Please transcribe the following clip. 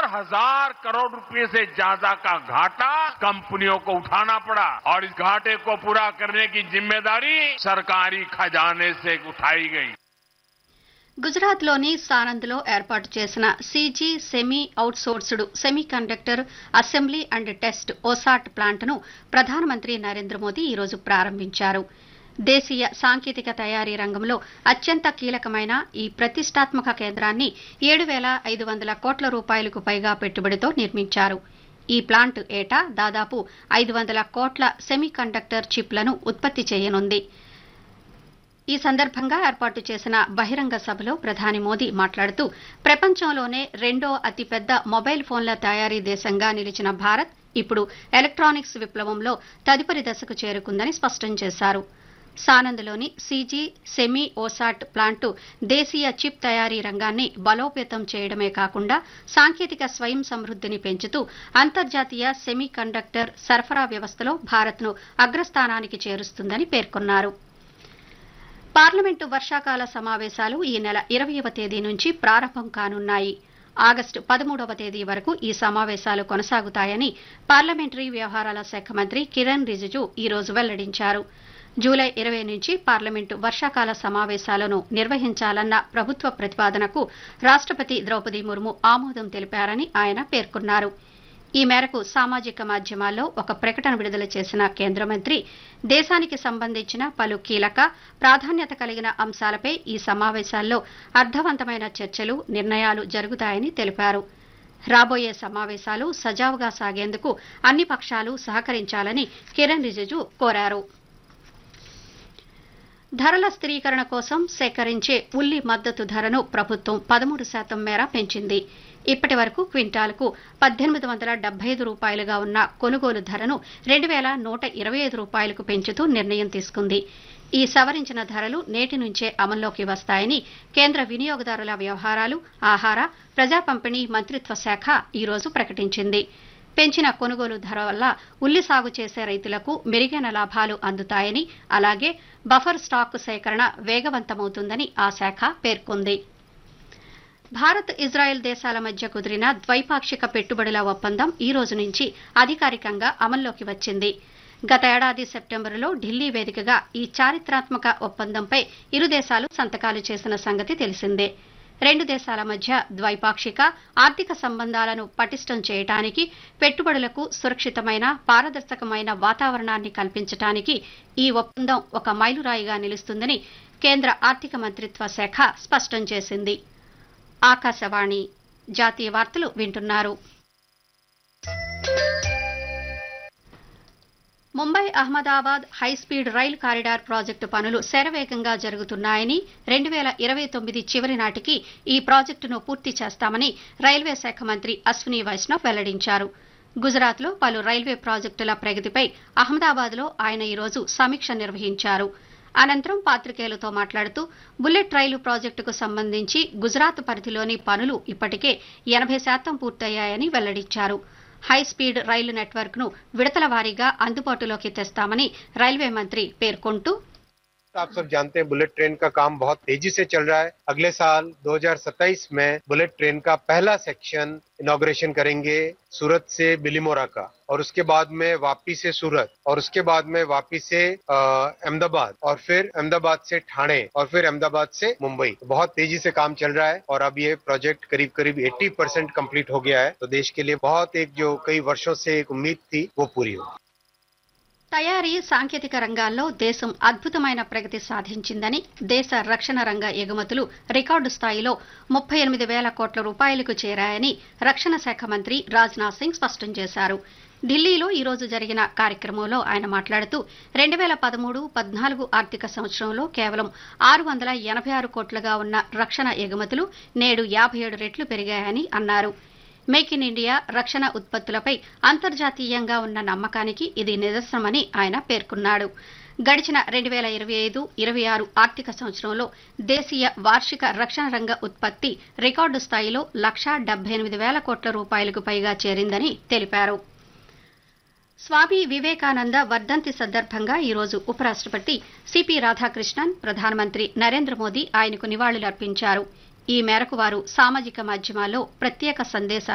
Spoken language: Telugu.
हजार करोड़ रुपए से ज्यादा का घाटा कंपनियों को उठाना पड़ा और इस घाटे को पूरा करने की जिम्मेदारी सरकारी खजाने से उठाई गई గుజరాత్లోని సానంద్లో ఏర్పాటు చేసిన CG semi outsourced semiconductor assembly and test OSAT ప్లాంట్ను ప్రధానమంత్రి నరేంద్ర మోదీ ఈరోజు ప్రారంభించారు దేశీయ సాంకేతిక తయారీ రంగంలో అత్యంత కీలకమైన ఈ ప్రతిష్టాత్మక కేంద్రాన్ని ఏడు వేల ఐదు వందల కోట్ల రూపాయలకు పైగా పెట్టుబడితో నిర్మించారు ఈ ప్లాంట్ ఏటా దాదాపు ఐదు వందల కోట్ల సెమీ కండక్టర్ చిప్లను ఉత్పత్తి చేయనుంది ఈ సందర్భంగా ఏర్పాటు చేసిన బహిరంగ సభలో ప్రధాని మోదీ మాట్లాడుతూ ప్రపంచంలోనే రెండో అతిపెద్ద మొబైల్ ఫోన్ల తయారీ దేశంగా నిలిచిన భారత్ ఇప్పుడు ఎలక్ట్రానిక్స్ విప్లవంలో తదుపరి దశకు చేరుకుందని స్పష్టం చేశారు సానంద్లోని సీజీ సెమీ ఓసాట్ ప్లాంటు దేశీయ చిప్ తయారీ రంగాన్ని బలోపేతం చేయడమే కాకుండా సాంకేతిక స్వయం సమృద్ధిని పెంచుతూ అంతర్జాతీయ సెమీ కండక్టర్ సరఫరా వ్యవస్థలో భారత్ను అగ్రస్థానానికి చేరుస్తుందని పేర్కొన్నారు పార్లమెంటు వర్షాకాల సమావేశాలు ఈ నెల ఇరవయవ తేదీ నుంచి ప్రారంభం కానున్నాయి ఆగస్టు పదమూడవ తేదీ వరకు ఈ సమావేశాలు కొనసాగుతాయని పార్లమెంటరీ వ్యవహారాల శాఖ మంత్రి కిరణ్ రిజిజు ఈ రోజు వెల్లడించారు జూలై ఇరవై నుంచి పార్లమెంటు వర్షాకాల సమావేశాలను నిర్వహించాలన్న ప్రభుత్వ ప్రతిపాదనకు రాష్టపతి ద్రౌపది ముర్ము ఆమోదం తెలిపారని ఆయన పేర్కొన్నారు ఈ మేరకు సామాజిక మాధ్యమాల్లో ఒక ప్రకటన విడుదల చేసిన కేంద్ర మంత్రి దేశానికి సంబంధించిన పలు కీలక ప్రాధాన్యత కలిగిన అంశాలపై ఈ సమావేశాల్లో అర్థవంతమైన చర్చలు నిర్ణయాలు జరుగుతాయని తెలిపారు రాబోయే సమావేశాలు సజావుగా సాగేందుకు అన్ని పక్షాలు సహకరించాలని కిరణ్ రిజిజు కోరారు ధరల స్థిరీకరణ కోసం సేకరించే ఉల్లి మద్దతు ధరను ప్రభుత్వం పదమూడు శాతం మేర పెంచింది ఇప్పటి వరకు క్వింటాలకు పద్దెనిమిది వందల డెబ్బై ఐదు రూపాయలుగా ఉన్న కొనుగోలు ధరను రెండు వేల నూట ఇరవై ఐదు రూపాయలకు పెంచుతూ నిర్ణయం తీసుకుంది ఈ సవరించిన ధరలు నేటి నుంచే అమల్లోకి వస్తాయని కేంద్ర వినియోగదారుల వ్యవహారాలు ఆహార ప్రజా పంపిణీ మంత్రిత్వ శాఖ ఈరోజు ప్రకటించింది పెంచిన కొనుగోలు ధర వల్ల ఉల్లి సాగు చేసే రైతులకు మెరుగైన లాభాలు అందుతాయని అలాగే బఫర్ స్టాక్ సేకరణ వేగవంతమవుతుందని ఆ శాఖ పేర్కొంది భారత్ ఇజ్రాయెల్ దేశాల మధ్య కుదిరిన ద్వైపాక్షిక పెట్టుబడుల ఒప్పందం ఈ రోజు నుంచి అధికారికంగా అమల్లోకి వచ్చింది గత ఏడాది సెప్టెంబరులో ఢిల్లీ వేదికగా ఈ చారిత్రాత్మక ఒప్పందంపై ఇరు దేశాలు సంతకాలు చేసిన సంగతి తెలిసిందే రెండు దేశాల మధ్య ద్వైపాక్షిక ఆర్థిక సంబంధాలను పటిష్టం చేయడానికి పెట్టుబడులకు సురక్షితమైన పారదర్శకమైన వాతావరణాన్ని కల్పించడానికి ఈ ఒప్పందం ఒక మైలురాయిగా నిలుస్తుందని కేంద్ర ఆర్థిక మంత్రిత్వ శాఖ స్పష్టం చేసింది ఆకాశవాణి జాతీయ వార్తలు వింటున్నారు ముంబై అహ్మదాబాద్ హైస్పీడ్ రైలు కారిడార్ ప్రాజెక్టు పనులు శరవేగంగా జరుగుతున్నాయని రెండు వేల ఇరవై తొమ్మిది చివరి నాటికి ఈ ప్రాజెక్టును పూర్తి చేస్తామని రైల్వే శాఖ మంత్రి అశ్విని వైష్ణవ్ వెల్లడించారు గుజరాత్లో పలు రైల్వే ప్రాజెక్టుల ప్రగతిపై అహ్మదాబాద్లో ఆయన ఈరోజు సమీక్ష నిర్వహించారు అనంతరం పాత్రికేయులతో మాట్లాడుతూ బుల్లెట్ రైలు ప్రాజెక్టుకు సంబంధించి గుజరాత్ పరిధిలోని పనులు ఇప్పటికే ఎనభై శాతం పూర్తయ్యాయని వెల్లడించారు హై స్పీడ్ రైలు నెట్వర్క్ ను విడతల వారీగా అందుబాటులోకి తెస్తామని రైల్వే మంత్రి పేర్కొంటూ आप सब जानते हैं बुलेट ट्रेन का काम बहुत तेजी से चल रहा है अगले साल 2027 में बुलेट ट्रेन का पहला सेक्शन इनॉग्रेशन करेंगे सूरत से बिलीमोरा का और उसके बाद में वापी से सूरत और उसके बाद में वापी से अ, अहमदाबाद और फिर अहमदाबाद से ठाणे और फिर अहमदाबाद से मुंबई बहुत तेजी से काम चल रहा है और अब ये प्रोजेक्ट करीब करीब 80 परसेंट कम्प्लीट हो गया है तो देश के लिए बहुत एक जो कई वर्षों से एक उम्मीद थी वो पूरी हो తయారీ సాంకేతిక రంగాల్లో దేశం అద్భుతమైన ప్రగతి సాధించిందని దేశ రక్షణ రంగ ఎగుమతులు రికార్డు స్థాయిలో ముప్పై ఎనిమిది వేల కోట్ల రూపాయలకు చేరాయని రక్షణ శాఖ మంత్రి రాజ్నాథ్ సింగ్ స్పష్టం చేశారు ఢిల్లీలో ఈ రోజు జరిగిన కార్యక్రమంలో ఆయన మాట్లాడుతూ రెండు వేల పదమూడు పద్నాలుగు ఆర్థిక సంవత్సరంలో కేవలం ఆరు వందల ఎనభై ఆరు కోట్లుగా ఉన్న రక్షణ ఎగుమతులు నేడు యాభై ఏడు రెట్లు పెరిగాయని అన్నారు మేక్ ఇన్ ఇండియా రక్షణ ఉత్పత్తులపై అంతర్జాతీయంగా ఉన్న నమ్మకానికి ఇది నిదర్శనమని ఆయన పేర్కొన్నాడు గడిచిన రెండు వేల ఇరవై ఐదు ఇరవై ఆరు ఆర్థిక సంవత్సరంలో దేశీయ వార్షిక రక్షణ రంగ ఉత్పత్తి రికార్డు స్థాయిలో లక్షా డెబ్బై ఎనిమిది వేల కోట్ల రూపాయలకు పైగా చేరిందని తెలిపారు స్వామి వివేకానంద వర్ధంతి సందర్భంగా ఈరోజు ఉపరాష్ట్రపతి సిపి రాధాకృష్ణన్ ప్రధానమంత్రి నరేంద్ర మోదీ ఆయనకు నివాళులర్పించారు ఈ మేరకు వారు సామాజిక మాధ్యమాల్లో ప్రత్యేక సందేశాలు